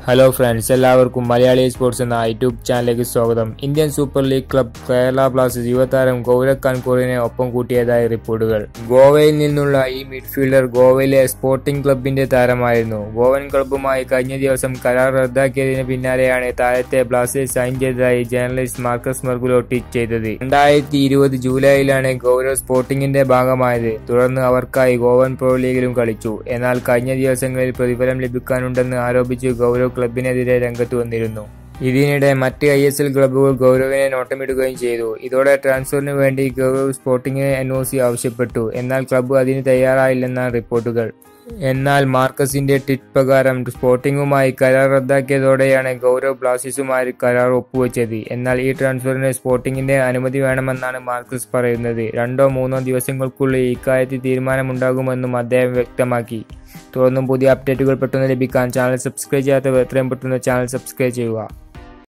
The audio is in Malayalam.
ഹലോ ഫ്രണ്ട്സ് എല്ലാവർക്കും മലയാളി സ്പോർട്സ് എന്ന യൂട്യൂബ് ചാനലിലേക്ക് സ്വാഗതം Indian super league club Kerala Blasters യുവതാരം ഗൗരവ് കാൻകൂറിനെ ഒപ്പം കൂട്ടിയതായി റിപ്പോർട്ടുകൾ ഗോവയിൽ നിന്നുള്ള ഈ മിഡ്ഫീൽഡർ ഗോവയിലെ സ്പോർട്ടിംഗ് ക്ലബിന്റെ താരമായിരുന്നു ഗോവൻ ക്ലബ്ബുമായി കഴിഞ്ഞ ദിവസം കരാർ റദ്ദാക്കിയതിന് പിന്നാലെയാണ് താരത്തെ ബ്ലാസ്റ്റേഴ്സ് സൈൻ ചെയ്തതായി ജേർണലിസ്റ്റ് മാർക്കസ് മെർഗുലോ ട്വീറ്റ് ചെയ്തത് രണ്ടായിരത്തി ഇരുപത് ജൂലൈയിലാണ് ഗൗരവ് സ്പോർട്ടിംഗിന്റെ ഭാഗമായത് തുടർന്ന് അവർക്കായി ഗോവൻ പ്രോ ലീഗിലും കളിച്ചു എന്നാൽ കഴിഞ്ഞ ദിവസങ്ങളിൽ പ്രതിഫലം ലഭിക്കാനുണ്ടെന്ന് ആരോപിച്ച് ഗൗരവ് ക്ലബിനെതിരെ രംഗത്ത് വന്നിരുന്നു ഇതിനിടെ മറ്റ് ഐ എസ് എൽ ക്ലബ്ബുകൾ ഗൗരവിനെ നോട്ടമിടുകയും ചെയ്തു ഇതോടെ ട്രാൻസ്ഫറിന് വേണ്ടി ഗൗരവ് സ്പോർട്ടിംഗിന് എൻ ഒ സി ആവശ്യപ്പെട്ടു എന്നാൽ ക്ലബ്ബ് അതിന് തയ്യാറായില്ലെന്നാണ് റിപ്പോർട്ടുകൾ എന്നാൽ മാർക്കസിന്റെ ട്വിറ്റ് പ്രകാരം സ്പോർട്ടിംഗുമായി കരാർ റദ്ദാക്കിയതോടെയാണ് ഗൗരവ് ബ്ലാസ്റ്റേഴ്സുമായി കരാർ ഒപ്പുവെച്ചത് എന്നാൽ ഈ ട്രാൻസ്ഫറിന് സ്പോർട്ടിംഗിന്റെ അനുമതി വേണമെന്നാണ് മാർക്കസ് പറയുന്നത് രണ്ടോ മൂന്നോ ദിവസങ്ങൾക്കുള്ളിൽ ഇക്കാര്യത്തിൽ തീരുമാനമുണ്ടാകുമെന്നും അദ്ദേഹം വ്യക്തമാക്കി തുടർന്നും പുതിയ അപ്ഡേറ്റുകൾ പെട്ടെന്ന് ലഭിക്കാൻ ചാനൽ സബ്സ്ക്രൈബ് ചെയ്യാത്തവർ എത്രയും പെട്ടെന്ന് ചാനൽ സബ്സ്ക്രൈബ് ചെയ്യുക